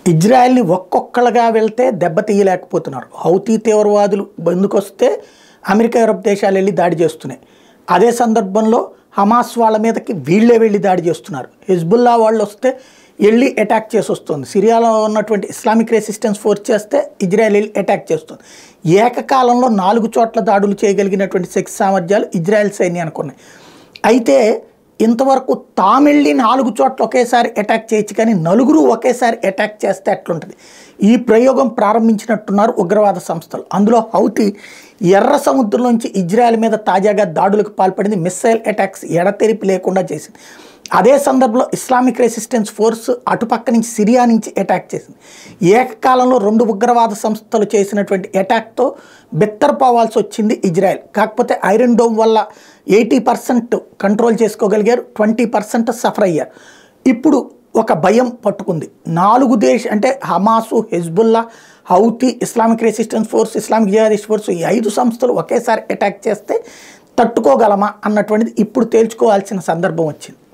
ఇజ్రాయెల్ని ఒక్కొక్కలుగా వెళ్తే దెబ్బతీయలేకపోతున్నారు హౌతీ తీవ్రవాదులు బందుకొస్తే America Europe దేశాలు వెళ్ళి దాడి చేస్తున్నాయి అదే సందర్భంలో హమాస్ వాళ్ళ మీదకి వీళ్ళే వెళ్ళి దాడి చేస్తున్నారు హిజ్బుల్లా వాళ్ళు వస్తే వెళ్ళి అటాక్ చేసి వస్తుంది సిరియాలో ఉన్నటువంటి ఇస్లామిక్ రెసిస్టెన్స్ ఫోర్స్ చేస్తే ఇజ్రాయెల్ వెళ్ళి అటాక్ చేస్తుంది ఏకకాలంలో నాలుగు చోట్ల దాడులు చేయగలిగినటువంటి శక్తి సామర్థ్యాలు ఇజ్రాయెల్ సైన్యానికి ఉన్నాయి అయితే ఇంతవరకు తామెళ్ళి నాలుగు చోట్ల ఒకేసారి అటాక్ చేయొచ్చు కానీ నలుగురు ఒకేసారి అటాక్ చేస్తే ఎట్లుంటుంది ఈ ప్రయోగం ప్రారంభించినట్టున్నారు ఉగ్రవాద సంస్థలు అందులో హౌతి ఎర్ర సముద్రం నుంచి ఇజ్రాయెల్ మీద తాజాగా దాడులకు పాల్పడింది మిస్సైల్ అటాక్స్ ఎడతెరిపి లేకుండా చేసింది అదే సందర్భంలో ఇస్లామిక్ రెసిస్టెన్స్ ఫోర్స్ అటుపక్క నుంచి సిరియా నుంచి అటాక్ చేసింది ఏకకాలంలో రెండు ఉగ్రవాద సంస్థలు చేసినటువంటి అటాక్తో బెత్తరపోవాల్సి వచ్చింది ఇజ్రాయెల్ కాకపోతే ఐరన్ డోమ్ వల్ల ఎయిటీ పర్సెంట్ కంట్రోల్ చేసుకోగలిగారు ట్వంటీ పర్సెంట్ సఫర్ అయ్యారు ఇప్పుడు ఒక భయం పట్టుకుంది నాలుగు దేశ అంటే Hamas Hezbollah Houthi Islamic resistance force Islamic jihadist force ఈ ఐదు సంస్థలు ఒకేసారి అటాక్ చేస్తే తట్టుకోగలమా అన్నటువంటిది ఇప్పుడు తేల్చుకోవాల్సిన సందర్భం వచ్చింది